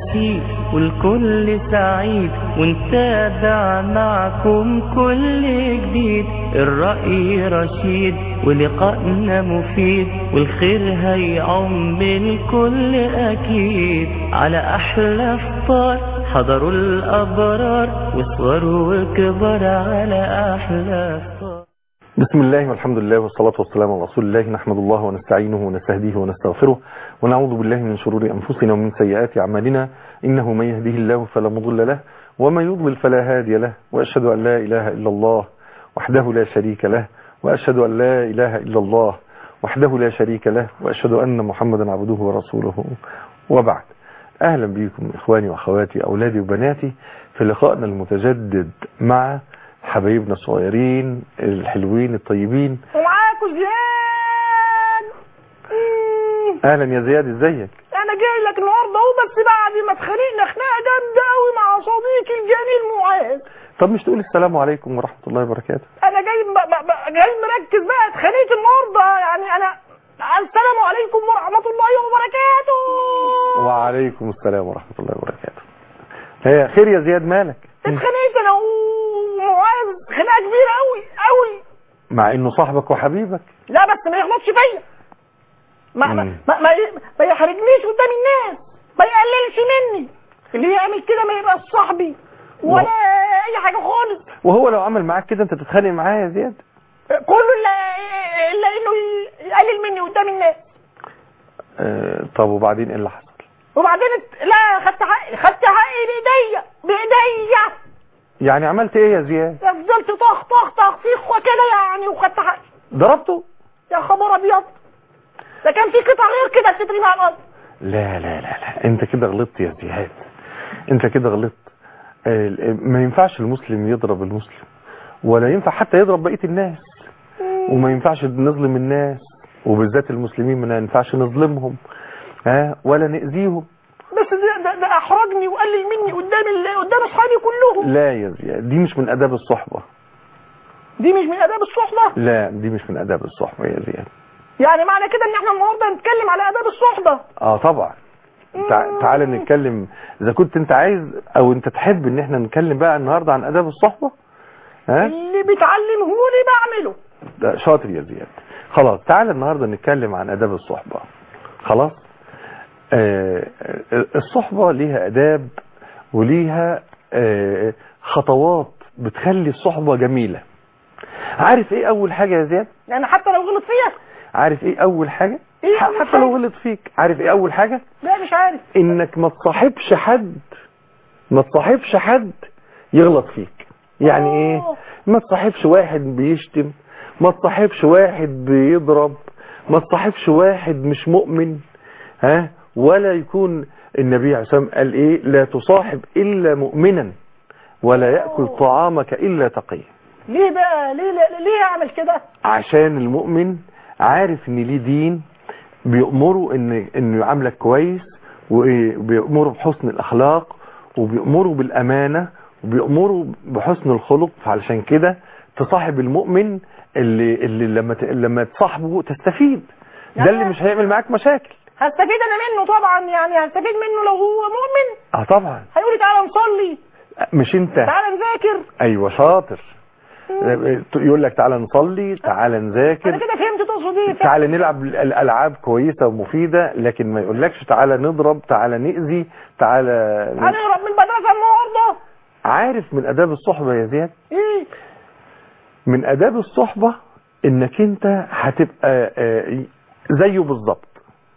نشيد والكل سعيد ونتابع معكم كل جديد الرأي رشيد ولقائنا مفيد والخير هيعم الكل أكيد على أحلى فطار حضروا الأبرار وصغروا وكبار على أحلى فطار بسم الله والحمد لله والصلاة والسلام على رسول الله نحمد الله ونستعينه ونستهديه ونستغفره ونعوذ بالله من شرور أنفسنا ومن سيئات أعمالنا إنه من يهديه الله فلا مضل له ومن يضلل فلا هادي له وأشهد أن لا إله إلا الله وحده لا شريك له وأشهد أن لا إله إلا الله وحده لا شريك له وأشهد أن محمدا عبده ورسوله وبعد أهلا بكم إخواني وأخواتي أولادي وبناتي في لقائنا المتجدد مع حبايبنا الصغيرين الحلوين الطيبين ومعاكوا زياد مم. اهلا يا زياد ازيك انا جاي لك النهارده اهو بس بعد ما اتخانقنا خناقه جامده قوي مع صديقي الجميل معاذ طب مش تقول السلام عليكم ورحمة الله وبركاته انا جاي ب... ب... ب... جاي مركز بقى اتخانقت النهارده يعني انا السلام عليكم ورحمه الله وبركاته وعليكم السلام ورحمة الله وبركاته هي خير يا زياد مالك اتخانقت انا ومعاذ خناقه كبيره قوي قوي مع انه صاحبك وحبيبك لا بس ما يغلطش فيا ما ما مم. ما, ما, ما يحرجنيش قدام الناس ما يقللش مني اللي يعمل كده ما يبقاش صاحبي ولا اي حاجه خالص وهو لو عمل معاك كده انت تتخانق معاه يا زياد كله الا الا انه يقلل مني قدام الناس اه طب وبعدين ايه اللي حصل وبعدين ات- لا خدت حقي خدت حقي بايديا بايديا يعني عملت ايه يا زياد فضلت طخ طخ تخطيخ وكده يعني وخدت حقي ضربته يا خبر ابيض ده كان في قطع غير كده بتترمي على الارض لا لا لا لا انت كده غلطت يا زياد انت كده غلطت اه، ما ينفعش المسلم يضرب المسلم ولا ينفع حتى يضرب بقية الناس وما ينفعش نظلم الناس وبالذات المسلمين ما ينفعش نظلمهم ها ولا نأذيهم بس ده, ده, ده احرجني وقلل مني قدام ال- قدام اصحابي كلهم لا يا زياد دي مش من آداب الصحبة دي مش من اداب الصحبه لا دي مش من آداب الصحبة يا زياد يعني معنى كده ان احنا النهارده هنتكلم على اداب الصحبه اه طبعا تع- تعالى نتكلم اذا كنت انت عايز او انت تحب ان احنا نتكلم بقى النهارده عن آداب الصحبة ها اللي بتعلمهولي بعمله ده شاطر يا زياد خلاص تعالى النهارده نتكلم عن آداب الصحبة خلاص آه آه، الصحبة ليها آداب وليها آه خطوات بتخلي الصحبة جميلة عارف ايه اول حاجة يا زياد يعني حتى لو غلط فيا عارف ايه اول حاجة إيه ح- أول حتى حاجة؟ لو غلط فيك عارف ايه اول حاجة لا مش عارف انك ما تصاحبش حد ما تصاحبش حد يغلط فيك يعني ايه آه. ما تصاحبش واحد بيشتم ما تصاحبش واحد بيضرب ما تصاحبش واحد مش مؤمن ها ولا يكون النبي عليه الصلاه والسلام قال ايه لا تصاحب الا مؤمنا ولا ياكل طعامك الا تقي ليه بقى ليه ليه, ليه اعمل كده عشان المؤمن عارف ان ليه دين بيأمره ان انه يعاملك كويس وبيأمره بحسن الاخلاق وبيأمره بالامانة وبيأمره بحسن الخلق فعلشان كده تصاحب المؤمن اللي اللي لما ت- لما تصاحبه تستفيد ده اللي مش هيعمل معاك مشاكل هستفيد انا منه طبعا يعني هستفيد منه لو هو مؤمن اه طبعا هيقول لي تعالى نصلي مش انت تعالى نذاكر ايوه شاطر يقول لك تعالى نصلي تعالى انا نذاكر كده فهمت تقصد ايه تعالى نلعب الالعاب كويسه ومفيده لكن ما يقولكش تعالى نضرب تعالى نأذي تعالى هنهرب من المدرسه النهارده عارف من اداب الصحبه يا زياد ايه من اداب الصحبه انك انت هتبقى آه، زيه بالظبط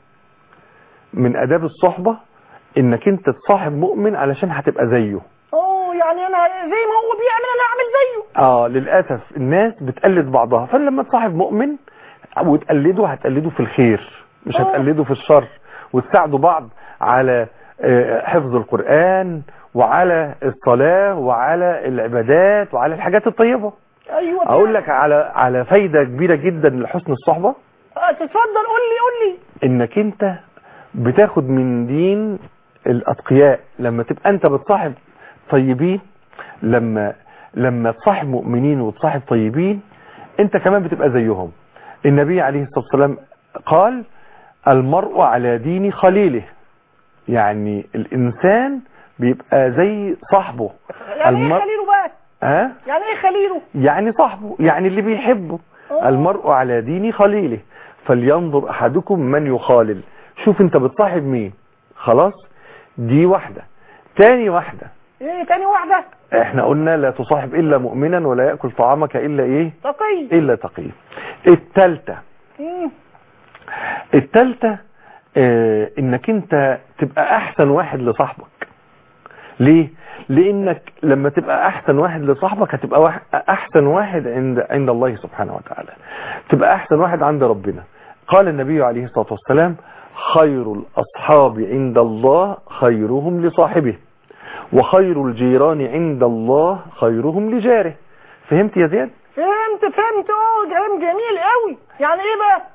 من اداب الصحبه انك انت تصاحب مؤمن علشان هتبقى زيه اوه يعني انا زي ما هو بيعمل انا اعمل زيه اه للاسف الناس بتقلد بعضها فلما تصاحب مؤمن وتقلده هتقلده في الخير مش آه. هتقلده في الشر وتساعدوا بعض على آه، حفظ القرآن وعلى الصلاة وعلى العبادات وعلى الحاجات الطيبة ايوه اقول لك على على فايدة كبيرة جدا لحسن الصحبة آه، تتفضل قول لي قول لي انك انت بتاخد من دين الاتقياء لما تبقى انت بتصاحب طيبين لما لما تصاحب مؤمنين وتصاحب طيبين انت كمان بتبقى زيهم النبي عليه الصلاة والسلام قال المرء على دين خليله يعني الانسان بيبقى زي صاحبه يعني ايه المر- خليله بقى ها يعني ايه خليله يعني صاحبه يعني اللي بيحبه أوه. المرء على دين خليله فلينظر احدكم من يخالل شوف انت بتصاحب مين خلاص دي واحدة تاني واحدة ايه تاني واحدة احنا قلنا لا تصاحب الا مؤمنا ولا يأكل طعامك الا ايه تقي الا تقي التالتة مم. التالتة اه انك انت تبقى احسن واحد لصاحبك ليه لانك لما تبقى احسن واحد لصاحبك هتبقى واحد احسن واحد عند عند الله سبحانه وتعالى تبقى احسن واحد عند ربنا قال النبي عليه الصلاة والسلام خير الاصحاب عند الله خيرهم لصاحبه وخير الجيران عند الله خيرهم لجاره فهمت يا زياد فهمت فهمت اه كلام جميل قوي يعني ايه بقى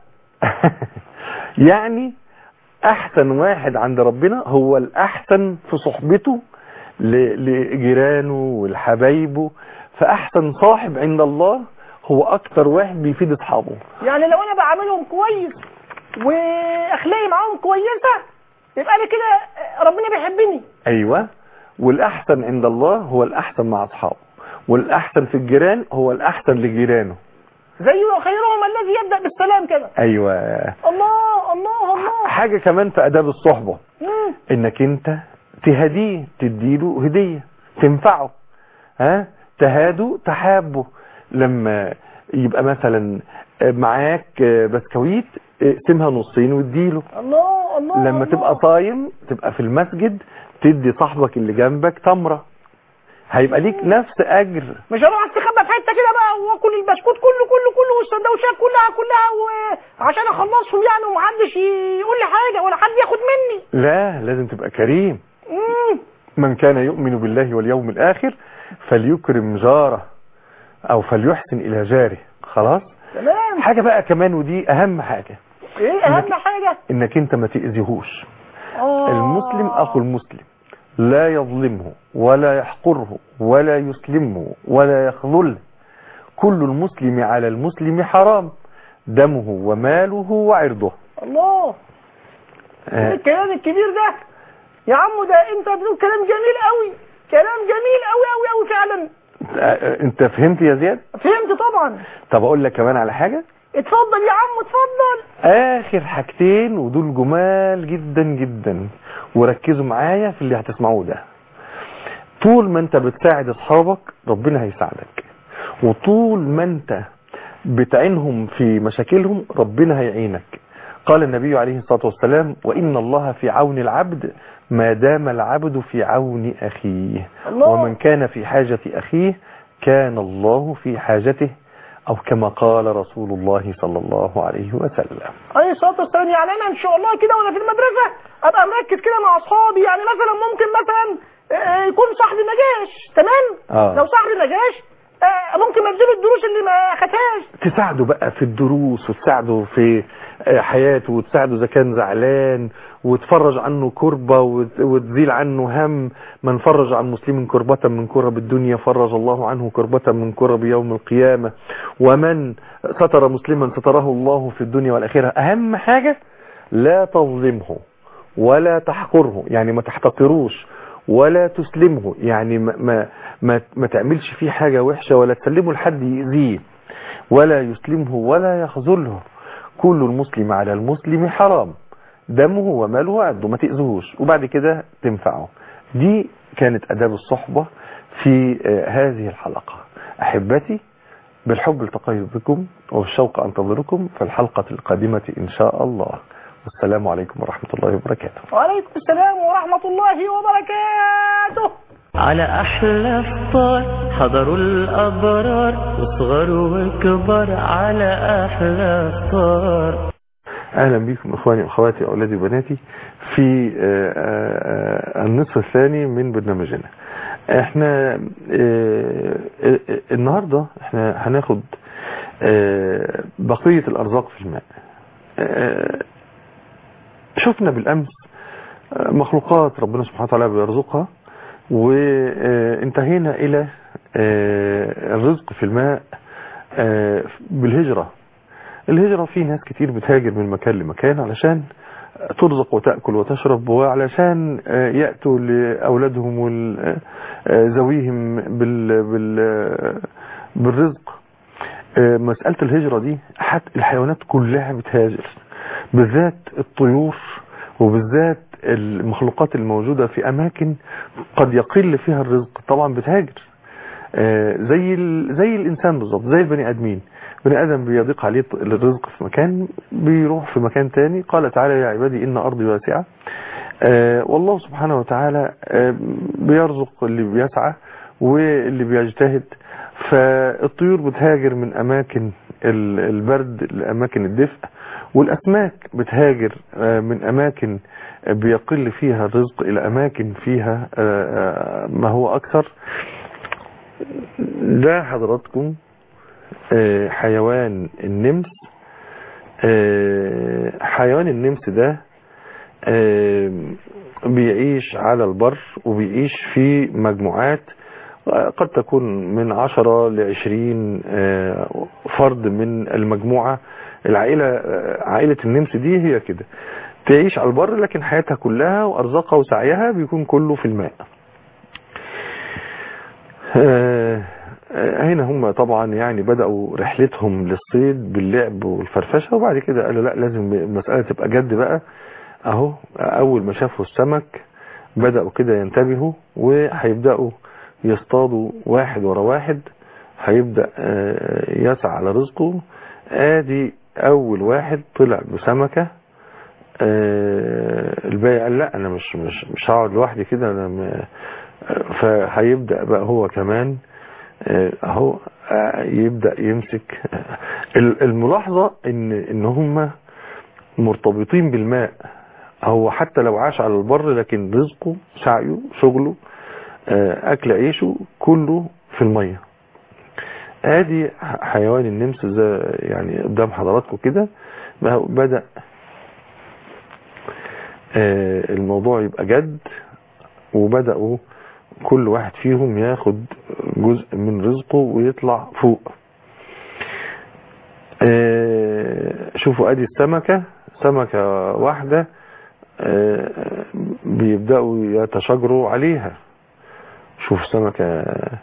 يعني احسن واحد عند ربنا هو الاحسن في صحبته ل- لجيرانه والحبايبه فاحسن صاحب عند الله هو اكتر واحد بيفيد اصحابه يعني لو انا بعملهم كويس واخلاقي معاهم كويسة يبقى انا كده ربنا بيحبني ايوه والاحسن عند الله هو الاحسن مع اصحابه والاحسن في الجيران هو الاحسن لجيرانه زي خيرهم الذي يبدأ بالسلام كده ايوه الله الله الله حاجة كمان في اداب الصحبة مم. انك انت تهديه تديله هدية تنفعه ها تهادوا تحابه لما يبقى مثلا معاك بسكويت اقسمها نصين واديله الله الله لما الله. تبقى صايم تبقى في المسجد تدي صاحبك اللي جنبك تمرة هيبقى ليك نفس اجر مش هروح استخبى في حته كده بقى واكل البسكوت كله كله كله والسندوتشات كلها كلها وعشان اخلصهم يعني ومحدش يقول لي حاجه ولا حد ياخد مني لا لازم تبقى كريم مم. من كان يؤمن بالله واليوم الآخر فليكرم جاره أو فليحسن إلى جاره خلاص تمام حاجة بقى كمان ودي أهم حاجة ايه اهم حاجه إنك أنت ما تأذيهوش آه. المسلم أخو المسلم لا يظلمه ولا يحقره ولا يسلمه ولا يخذله كل المسلم على المسلم حرام دمه وماله وعرضه الله آه، الكلام الكبير ده يا عم ده انت بتقول كلام جميل قوي كلام جميل قوي قوي قوي فعلا آه، انت فهمت يا زياد فهمت طبعا طب اقول لك كمان على حاجة اتفضل يا عم اتفضل اخر حاجتين ودول جمال جدا جدا وركزوا معايا في اللي هتسمعوه ده طول ما انت بتساعد اصحابك ربنا هيساعدك وطول ما انت بتعينهم في مشاكلهم ربنا هيعينك قال النبي عليه الصلاة والسلام وإن الله في عون العبد ما دام العبد في عون أخيه الله. ومن كان في حاجة أخيه كان الله في حاجته أو كما قال رسول الله صلى الله عليه وسلم عليه الصلاه والسلام يعني انا ان شاء الله كده وانا في المدرسه ابقى مركز كده مع اصحابي يعني مثلا ممكن مثلا آه، يكون صاحبي ما جاش تمام آه. لو صاحبي ما جاش آه، ممكن اديله الدروس اللي ما خدهاش تساعده بقى في الدروس وتساعده في آه، حياته وتساعده إذا كان زعلان وتفرج عنه كربة وت- وتزيل عنه هم من فرج عن مسلم كربة من كرب الدنيا فرج الله عنه كربة من كرب يوم القيامة ومن ستر مسلما ستره الله في الدنيا والآخرة أهم حاجة لا تظلمه ولا تحقره يعني ما تحتقروش ولا تسلمه يعني ما, ما, ما, ما تعملش فيه حاجة وحشة ولا تسلمه لحد يأذيه ولا يسلمه ولا يخذله كل المسلم على المسلم حرام دمه وماله وعرضه ما تأذوهوش وبعد كده تنفعه دي كانت أداب الصحبة في آه، هذه الحلقة أحبتي بالحب التقيت بكم وبالشوق أنتظركم في الحلقة القادمة إن شاء الله والسلام عليكم ورحمة الله وبركاته وعليكم السلام ورحمه الله وبركاته على أحلى فطار حضروا الأبرار وصغر وكبر على أحلى فطار اهلا بكم اخواني واخواتي اولادي وبناتي في آه، آه، النصف الثاني من برنامجنا احنا آه، آه، النهارده احنا هناخد آه، بقية الارزاق في الماء آه، شفنا بالامس آه، مخلوقات ربنا سبحانه وتعالى بيرزقها وانتهينا الى آه، الرزق في الماء آه، بالهجرة الهجرة في ناس كتير بتهاجر من مكان لمكان علشان ترزق وتأكل وتشرب وعلشان آه، يأتوا لأولادهم وزويهم بال بال بالرزق آه، مسألة الهجرة دي حتى الحيوانات كلها بتهاجر بالذات الطيور وبالذات المخلوقات الموجودة في أماكن قد يقل فيها الرزق طبعا بتهاجر آه، زي ال... زي الإنسان بالظبط زي البني آدمين بني آدم بيضيق عليه الرزق في مكان بيروح في مكان تاني قال تعالى يا عبادي إن أرضي واسعة آه، والله سبحانه وتعالى آه، بيرزق اللي بيسعى واللي بيجتهد فالطيور بتهاجر من أماكن ال- البرد لأماكن الدفء والأسماك بتهاجر آه، من أماكن بيقل فيها الرزق إلى أماكن فيها آه، آه، ما هو أكثر ده حضراتكم آه، حيوان النمس آه، حيوان النمس ده آه، بيعيش على البر وبيعيش في مجموعات آه، قد تكون من عشرة لعشرين آه، فرد من المجموعة العائلة آه، عائلة النمس دي هي كده تعيش على البر لكن حياتها كلها وأرزاقها وسعيها بيكون كله في الماء آه، آه، هنا هم طبعا يعني بدأوا رحلتهم للصيد باللعب والفرفشة وبعد كده قالوا لا لازم المسألة تبقى جد بقى اهو اول ما شافوا السمك بدأوا كده ينتبهوا وهيبدأوا يصطادوا واحد ورا واحد هيبدأ آه، يسعى على رزقه ادي اول واحد طلع بسمكة آه، الباقي قال لا انا مش مش مش هقعد لوحدي كده انا م- فهيبدأ بقى هو كمان آه، اهو آه، يبدأ يمسك ال- الملاحظة ان ان هم مرتبطين بالماء هو حتى لو عاش على البر لكن رزقه سعيه شغله آه، اكل عيشه كله في المية ادي ح- حيوان النمس زي يعني قدام حضراتكم كده ما هو بدأ آه، الموضوع يبقى جد وبدأوا كل واحد فيهم ياخد جزء من رزقه ويطلع فوق آه، شوفوا ادي السمكة سمكة واحدة آه، بيبدأوا يتشاجروا عليها شوف سمكة آه،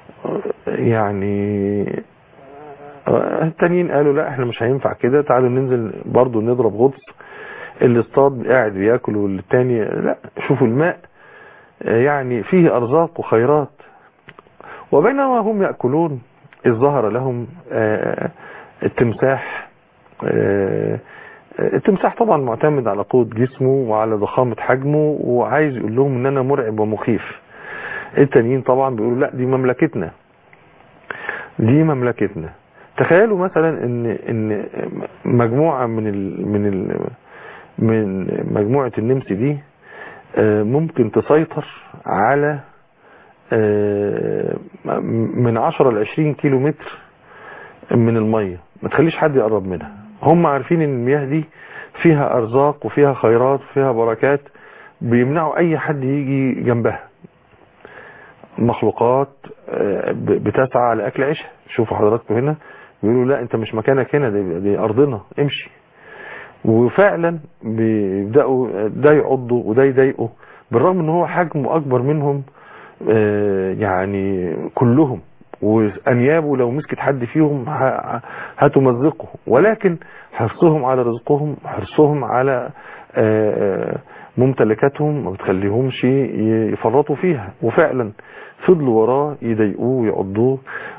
يعني آه، التانيين قالوا لا احنا مش هينفع كده تعالوا ننزل برضو نضرب غطس اللي اصطاد قاعد بياكل والتاني لا شوفوا الماء آه، يعني فيه ارزاق وخيرات وبينما هم يأكلون إذ ظهر لهم آه، التمساح آه، التمساح طبعا معتمد على قوة جسمه وعلى ضخامة حجمه وعايز يقول لهم ان انا مرعب ومخيف التانيين طبعا بيقولوا لا دي مملكتنا دي مملكتنا تخيلوا مثلا ان ان مجموعة من ال من ال من مجموعة النمس دي آه، ممكن تسيطر على آه، من 10 ل 20 كيلو متر من المية ما تخليش حد يقرب منها هم عارفين ان المياه دي فيها ارزاق وفيها خيرات وفيها بركات بيمنعوا اي حد يجي جنبها مخلوقات آه، ب- بتسعى على اكل عيشها شوفوا حضراتكم هنا بيقولوا لا انت مش مكانك هنا دي, دي ارضنا امشي وفعلا بيبداوا ده يعضوا وده يضايقوا بالرغم ان هو حجمه اكبر منهم آه، يعني كلهم وانيابه لو مسكت حد فيهم ه- هتمزقه ولكن حرصهم على رزقهم حرصهم على آه، آه، ممتلكاتهم ما بتخليهمش ي- يفرطوا فيها وفعلا فضلوا وراه يضايقوه ويعضوه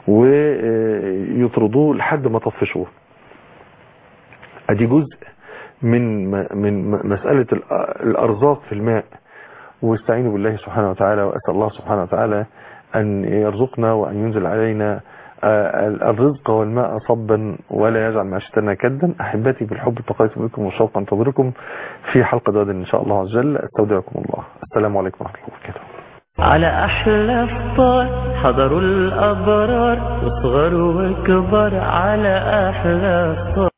ويطردوه لحد ما طفشوه ادي جزء من م- من م- مسألة الأ- الأرزاق في الماء واستعينوا بالله سبحانه وتعالى وأسأل الله سبحانه وتعالى أن يرزقنا وأن ينزل علينا آه، الرزق والماء صبا ولا يجعل معيشتنا كدا أحبتي بالحب التقيت بكم والشوق أنتظركم في حلقة غد إن شاء الله عز وجل أستودعكم الله السلام عليكم ورحمة الله وبركاته على أحلى فطار حضروا الأبرار وصغر وكبر على أحلى فطار